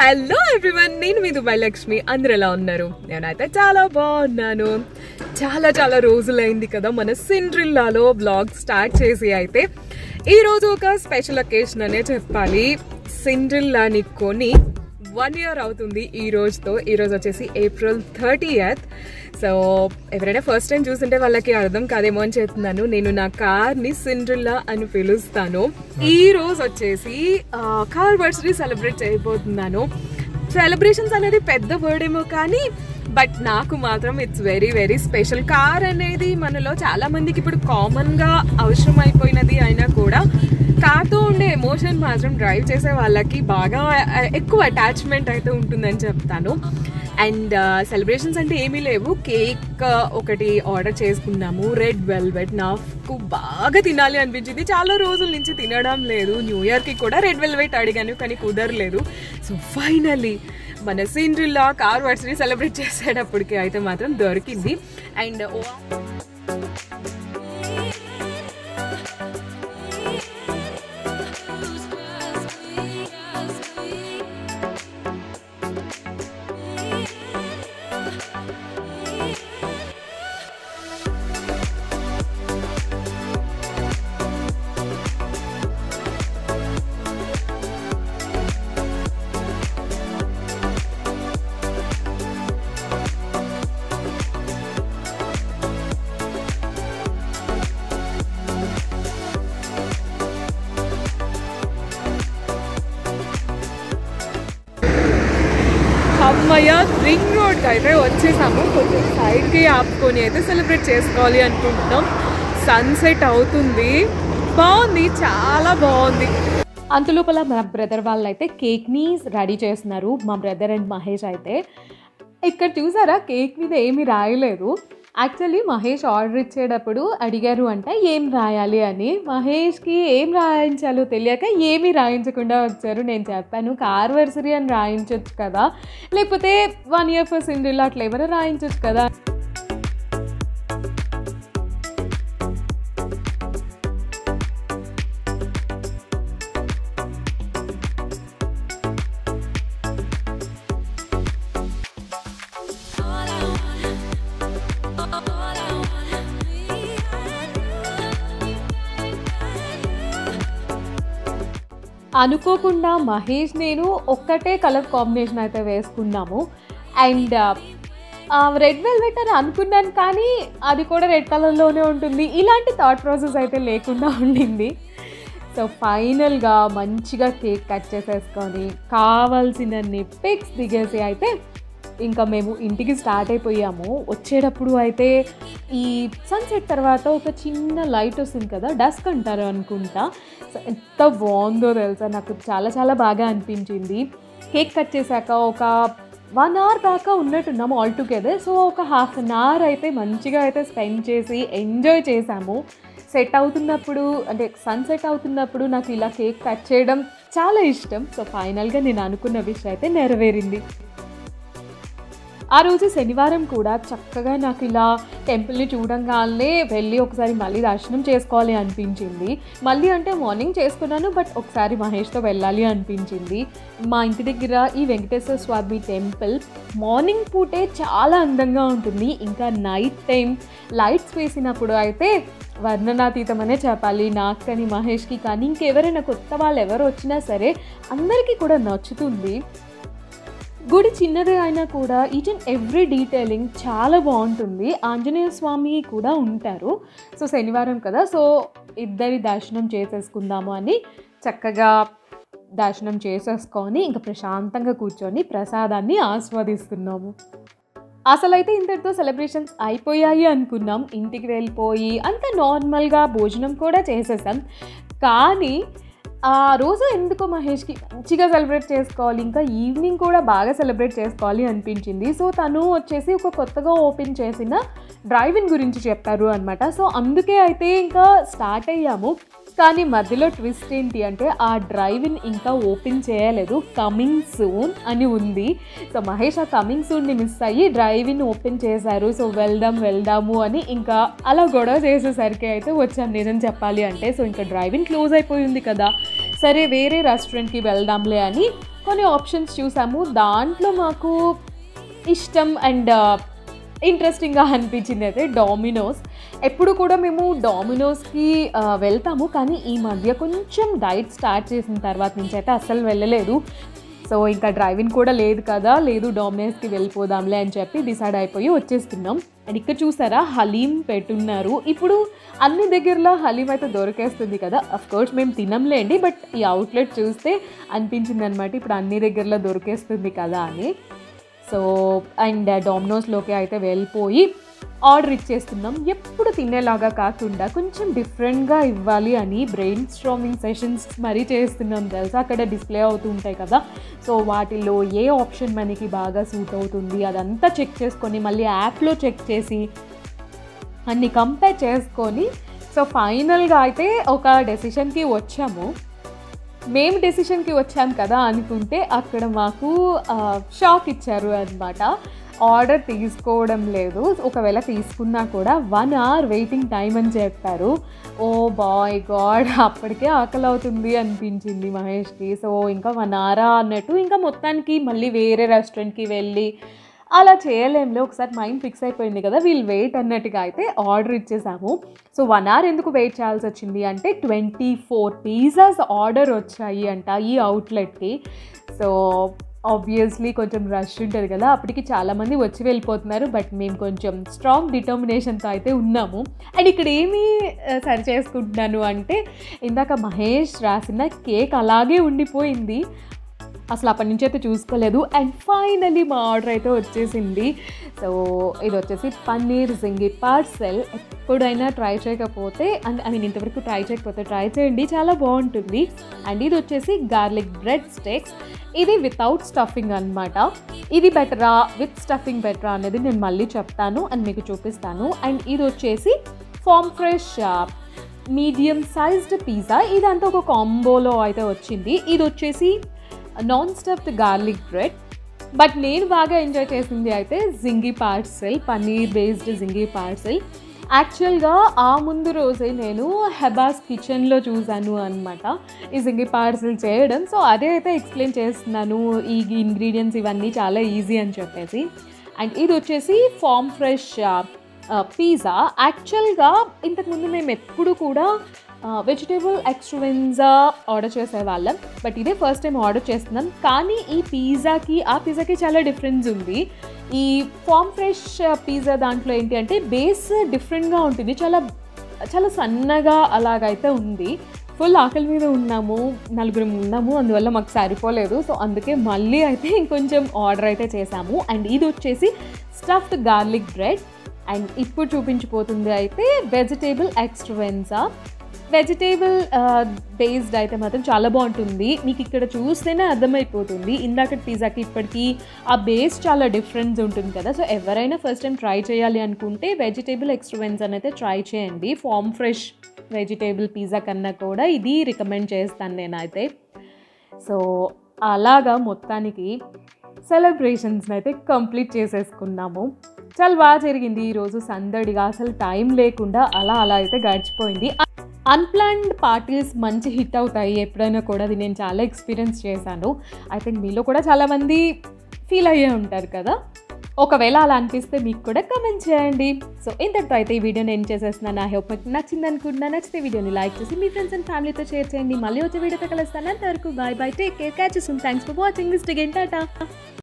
hello everyone నేను మీ Dubai Lakshmi అందరు ఎలా ఉన్నారు నేనైతే చాలా బాగున్నాను చాలా చాలా రోజులైంది కదా మన సిండ్రిల్లాలో బ్లాగ్ స్టార్ట్ చేసి అయితే ఈ రోజు ఒక స్పెషల్ అకేషన్ అనే చెప్పాలి సిండ్రిల్లాని కొని వన్ ఇయర్ అవుతుంది ఈ రోజుతో ఈ రోజు వచ్చేసి ఏప్రిల్ థర్టీ సో ఎవరైనా ఫస్ట్ టైం చూస్తుంటే వాళ్ళకి అర్థం కాదేమో అని చెప్తున్నాను నేను నా కార్ని సిండ్రిల్లా అని పిలుస్తాను ఈ రోజు వచ్చేసి కార్ బర్త్డే సెలబ్రేట్ చేయబోతున్నాను సెలబ్రేషన్స్ అనేది పెద్ద వర్డ్ ఏమో కానీ బట్ నాకు మాత్రం it's very very special car అనేది మనలో చాలా మందికి ఇప్పుడు కామన్ గా అవసరం అయిపోయినది అయినా కూడా కార్తో ఉండే ఎమోషన్ మాత్రం డ్రైవ్ చేసే వాళ్ళకి బాగా ఆ, ఎక్కువ అటాచ్మెంట్ అయితే ఉంటుందని చెప్తాను అండ్ సెలబ్రేషన్స్ అంటే ఏమీ లేవు కేక్ ఒకటి ఆర్డర్ చేసుకున్నాము రెడ్ వెల్వెట్ నాకు బాగా తినాలి అనిపించింది చాలా రోజుల నుంచి తినడం లేదు న్యూ ఇయర్కి కూడా రెడ్ వెల్వెట్ అడిగాను కానీ కుదరలేదు సో ఫైనలీ మన సీనరీలో కార్ వర్డ్స్ని సెలబ్రేట్ చేసేటప్పటికి అయితే మాత్రం దొరికింది అండ్ అమ్మయ్య రింగ్ రోడ్కి అయితే వచ్చేసాము కొంచెం సైడ్కి ఆపుకొని అయితే సెలబ్రేట్ చేసుకోవాలి అనుకుంటున్నాం సన్సెట్ అవుతుంది బాగుంది చాలా బాగుంది అంతలోపల మా బ్రదర్ వాళ్ళు అయితే కేక్ని రెడీ చేస్తున్నారు మా బ్రదర్ అండ్ మహేష్ అయితే ఇక్కడ చూసారా కేక్ మీద ఏమీ రాయలేదు యాక్చువల్లీ మహేష్ ఆర్డర్ ఇచ్చేటప్పుడు అడిగారు అంటే ఏం రాయాలి అని మహేష్కి ఏం రాయించాలో తెలియక ఏమీ రాయించకుండా వచ్చారు నేను చెప్పాను కార్వర్సరీ అని రాయించవచ్చు కదా లేకపోతే వన్ ఇయర్ ఫర్ సిండిల్ అట్లా ఎవరైనా రాయించవచ్చు కదా అనుకోకుండా మహేష్ నేను ఒక్కటే కలర్ కాంబినేషన్ అయితే వేసుకున్నాము అండ్ రెడ్ వెల్వెట్ అని అనుకున్నాను కానీ అది కూడా రెడ్ కలర్లోనే ఉంటుంది ఇలాంటి థాట్ ప్రాసెస్ అయితే లేకుండా ఉండింది సో ఫైనల్గా మంచిగా కేక్ కట్ చేసేసుకొని కావాల్సినన్ని పిక్స్ దిగేసి అయితే ఇంకా మేము ఇంటికి స్టార్ట్ అయిపోయాము వచ్చేటప్పుడు అయితే ఈ సన్సెట్ తర్వాత ఒక చిన్న లైట్ వస్తుంది కదా డస్క్ అంటారు అనుకుంటా సో ఎంత బాగుందో తెలుసా నాకు చాలా చాలా బాగా అనిపించింది కేక్ కట్ చేశాక ఒక వన్ అవర్ దాకా ఉన్నట్టున్నాము ఆల్ టుగెదర్ సో ఒక హాఫ్ అన్ అవర్ అయితే మంచిగా అయితే స్పెండ్ చేసి ఎంజాయ్ చేసాము సెట్ అవుతున్నప్పుడు అంటే సన్సెట్ అవుతున్నప్పుడు నాకు ఇలా కేక్ కట్ చేయడం చాలా ఇష్టం సో ఫైనల్గా నేను అనుకున్న విషయం అయితే నెరవేరింది ఆ రోజు శనివారం కూడా చక్కగా నాకు ఇలా టెంపుల్ని చూడంగానే వెళ్ళి ఒకసారి మళ్ళీ దర్శనం చేసుకోవాలి అనిపించింది మళ్ళీ అంటే మార్నింగ్ చేసుకున్నాను బట్ ఒకసారి మహేష్తో వెళ్ళాలి అనిపించింది మా ఇంటి దగ్గర ఈ వెంకటేశ్వర స్వామి టెంపుల్ మార్నింగ్ పూటే చాలా అందంగా ఉంటుంది ఇంకా నైట్ టైం లైట్స్ వేసినప్పుడు అయితే వర్ణనాతీతమనే చెప్పాలి నాకు కానీ మహేష్కి కానీ ఇంకెవరైనా కొత్త వాళ్ళు ఎవరు వచ్చినా సరే అందరికీ కూడా నచ్చుతుంది గుడి చిన్నదే అయినా కూడా ఈచ్ అండ్ ఎవ్రీ డీటెయిలింగ్ చాలా బాగుంటుంది ఆంజనేయ స్వామి కూడా ఉంటారు సో శనివారం కదా సో ఇద్దరి దర్శనం చేసేసుకుందాము అని చక్కగా దర్శనం చేసేసుకొని ఇంకా ప్రశాంతంగా కూర్చొని ప్రసాదాన్ని ఆస్వాదిస్తున్నాము అసలైతే ఇంతటితో సెలబ్రేషన్స్ అయిపోయాయి అనుకున్నాం ఇంటికి వెళ్ళిపోయి అంత నార్మల్గా భోజనం కూడా చేసేసాం కానీ ఆ రోజు ఎందుకో మహేష్కి మంచిగా సెలబ్రేట్ చేసుకోవాలి ఇంకా ఈవినింగ్ కూడా బాగా సెలబ్రేట్ చేసుకోవాలి అనిపించింది సో తను వచ్చేసి ఒక కొత్తగా ఓపెన్ చేసిన డ్రైవింగ్ గురించి చెప్పారు అనమాట సో అందుకే అయితే ఇంకా స్టార్ట్ అయ్యాము కానీ మధ్యలో ట్విస్ట్ ఏంటి అంటే ఆ డ్రైవింగ్ ఇంకా ఓపెన్ చేయలేదు కమింగ్ సూన్ అని ఉంది సో మహేష్ ఆ కమింగ్ సూన్ని మిస్ అయ్యి డ్రైవింగ్ ఓపెన్ చేశారు సో వెళ్దాం వెళ్దాము అని ఇంకా అలా గొడవ చేసేసరికి అయితే వచ్చాను నిజం చెప్పాలి అంటే సో ఇంకా డ్రైవింగ్ క్లోజ్ అయిపోయింది కదా సరే వేరే రెస్టారెంట్కి వెళ్దాంలే అని కొన్ని ఆప్షన్స్ చూసాము దాంట్లో మాకు ఇష్టం అండ్ ఇంట్రెస్టింగ్గా అనిపించింది అయితే డామినోస్ ఎప్పుడు కూడా మేము డామినోస్కి వెళ్తాము కానీ ఈ మధ్య కొంచెం డైట్ స్టార్ట్ చేసిన తర్వాత నుంచి అయితే అస్సలు వెళ్ళలేదు సో ఇంకా డ్రైవింగ్ కూడా లేదు కదా లేదు డామినోస్కి వెళ్ళిపోదాంలే అని చెప్పి డిసైడ్ అయిపోయి వచ్చేస్తున్నాం అండ్ ఇక్కడ చూసారా హలీం పెట్టున్నారు ఇప్పుడు అన్ని దగ్గరలో హలీం అయితే దొరికేస్తుంది కదా అఫ్ కోర్స్ మేము తినంలేండి బట్ ఈ అవుట్లెట్ చూస్తే అనిపించింది అనమాట ఇప్పుడు అన్ని దగ్గరలో దొరికేస్తుంది కదా అని సో అండ్ డామినోస్లోకి అయితే వెళ్ళిపోయి ఆర్డర్ ఇచ్చేస్తున్నాం ఎప్పుడు తినేలాగా కాకుండా కొంచెం డిఫరెంట్గా ఇవ్వాలి అని బ్రెయిన్ స్ట్రామింగ్ సెషన్స్ మరీ చేస్తున్నాం తెలుసా అక్కడ డిస్ప్లే అవుతూ ఉంటాయి కదా సో వాటిలో ఏ ఆప్షన్ మనకి బాగా సూట్ అవుతుంది అదంతా చెక్ చేసుకొని మళ్ళీ యాప్లో చెక్ చేసి అన్ని కంపేర్ చేసుకొని సో ఫైనల్గా అయితే ఒక డెసిషన్కి వచ్చాము మేము డెసిషన్కి వచ్చాం కదా అనుకుంటే అక్కడ మాకు షాక్ ఇచ్చారు అనమాట ఆర్డర్ తీసుకోవడం లేదు ఒకవేళ తీసుకున్నా కూడా వన్ అవర్ వెయిటింగ్ టైం అని చెప్పారు ఓ బాయ్ గాడ్ అప్పటికే ఆకలి అవుతుంది అనిపించింది మహేష్కి సో ఇంకా వన్ అవరా అన్నట్టు ఇంకా మొత్తానికి మళ్ళీ వేరే రెస్టారెంట్కి వెళ్ళి అలా చేయలేంలే ఒకసారి మైండ్ ఫిక్స్ అయిపోయింది కదా వీళ్ళు వెయిట్ అన్నట్టుగా అయితే ఆర్డర్ ఇచ్చేసాము సో వన్ అవర్ ఎందుకు వెయిట్ చేయాల్సి వచ్చింది అంటే ట్వంటీ ఫోర్ పిజ్జాస్ ఆర్డర్ వచ్చాయి అంట ఈ అవుట్లెట్కి సో ఆబ్వియస్లీ కొంచెం రష్ ఉంటుంది కదా అప్పటికి చాలామంది వచ్చి వెళ్ళిపోతున్నారు బట్ మేము కొంచెం స్ట్రాంగ్ డిటర్మినేషన్తో అయితే ఉన్నాము అండ్ ఇక్కడ ఏమి ఆ, సరి చేసుకుంటున్నాను అంటే ఇందాక మహేష్ రాసిన కేక్ అలాగే ఉండిపోయింది అసలు అప్పటి నుంచి అయితే చూసుకోలేదు అండ్ ఫైనలీ మా ఆర్డర్ అయితే వచ్చేసింది సో ఇది వచ్చేసి పన్నీర్ జింగి పార్సెల్ ఎప్పుడైనా ట్రై చేయకపోతే అండ్ ఐ మీన్ ఇంతవరకు ట్రై చేయకపోతే ట్రై చేయండి చాలా బాగుంటుంది అండ్ ఇది వచ్చేసి గార్లిక్ బ్రెడ్ స్టేక్స్ ఇది వితౌట్ స్టఫింగ్ అన్నమాట ఇది బెటరా విత్ స్టఫింగ్ బెటరా అనేది నేను మళ్ళీ చెప్తాను అండ్ మీకు చూపిస్తాను అండ్ ఇది వచ్చేసి farm fresh medium sized pizza ఇదంతా ఒక కాంబోలో అయితే వచ్చింది ఇది వచ్చేసి non stuffed garlic bread but నేను బాగా ఎంజాయ్ చేసింది అయితే zingy parcel paneer based zingy parcel యాక్చువల్గా ఆ ముందు రోజే నేను హెబాస్ కిచెన్లో చూశాను అనమాట ఈ జింగి పార్సెల్ చేయడం సో అదే అయితే ఎక్స్ప్లెయిన్ చేస్తున్నాను ఈ ఇంగ్రీడియంట్స్ ఇవన్నీ చాలా ఈజీ అని చెప్పేసి అండ్ ఇది వచ్చేసి ఫామ్ ఫ్రెష్ పిజ్జా యాక్చువల్గా ఇంతకుముందు మేము ఎప్పుడు కూడా వెజిటేబుల్ ఎక్స్ట్రవెన్జా ఆర్డర్ చేసేవాళ్ళం బట్ ఇదే ఫస్ట్ టైం ఆర్డర్ చేస్తున్నాం కానీ ఈ పిజ్జాకి ఆ పిజ్జాకి చాలా డిఫరెన్స్ ఉంది ఈ ఫామ్ ఫ్రెష్ పిజ్జా దాంట్లో ఏంటి అంటే బేస్ డిఫరెంట్గా ఉంటుంది చాలా చాలా సన్నగా అలాగైతే ఉంది ఫుల్ ఆకలి మీద ఉన్నాము నలుగురు ఉన్నాము అందువల్ల మాకు సరిపోలేదు సో అందుకే మళ్ళీ అయితే ఇంకొంచెం ఆర్డర్ అయితే చేసాము అండ్ ఇది వచ్చేసి స్టఫ్డ్ గార్లిక్ బ్రెడ్ అండ్ ఇప్పుడు చూపించిపోతుంది అయితే వెజిటేబుల్ ఎక్స్ట్రవెన్సా వెజిటేబుల్ బేస్డ్ అయితే మాత్రం చాలా బాగుంటుంది మీకు ఇక్కడ చూస్తేనే అర్థమైపోతుంది ఇందాక పిజ్జాకి ఇప్పటికీ ఆ బేస్ చాలా డిఫరెన్స్ ఉంటుంది కదా సో ఎవరైనా ఫస్ట్ టైం ట్రై చేయాలి అనుకుంటే వెజిటేబుల్ ఎక్స్ట్రవెన్స్ అని అయితే ట్రై చేయండి ఫామ్ ఫ్రెష్ వెజిటేబుల్ పిజ్జా కన్నా కూడా ఇది రికమెండ్ చేస్తాను నేనైతే సో అలాగా మొత్తానికి సెలబ్రేషన్స్ అయితే కంప్లీట్ చేసేసుకున్నాము చాలా బాగా జరిగింది ఈరోజు సందడిగా అసలు టైం లేకుండా అలా అలా అయితే గడిచిపోయింది అన్ప్లాన్డ్ పార్టీస్ మంచి హిట్ అవుతాయి ఎప్పుడైనా కూడా అది నేను చాలా ఎక్స్పీరియన్స్ చేశాను ఐ థింక్ మీలో కూడా చాలామంది ఫీల్ అయ్యే ఉంటారు కదా ఒకవేళ అలా అనిపిస్తే మీకు కూడా కమెంట్ చేయండి సో ఇంతటితో అయితే ఈ వీడియో నేను చేసేస్తున్నాను ఐ హోప్ మీకు నచ్చింది అనుకుంటున్నా నచ్చితే వీడియోని లైక్ చేసి మీ ఫ్రెండ్స్ అండ్ ఫ్యామిలీతో షేర్ చేయండి మళ్ళీ వచ్చే వీడియోతో కలుస్తాను అంతవరకు బాయ్ బాయ్ టేక్ కేర్ క్యాచెస్ thanks for watching this again Tata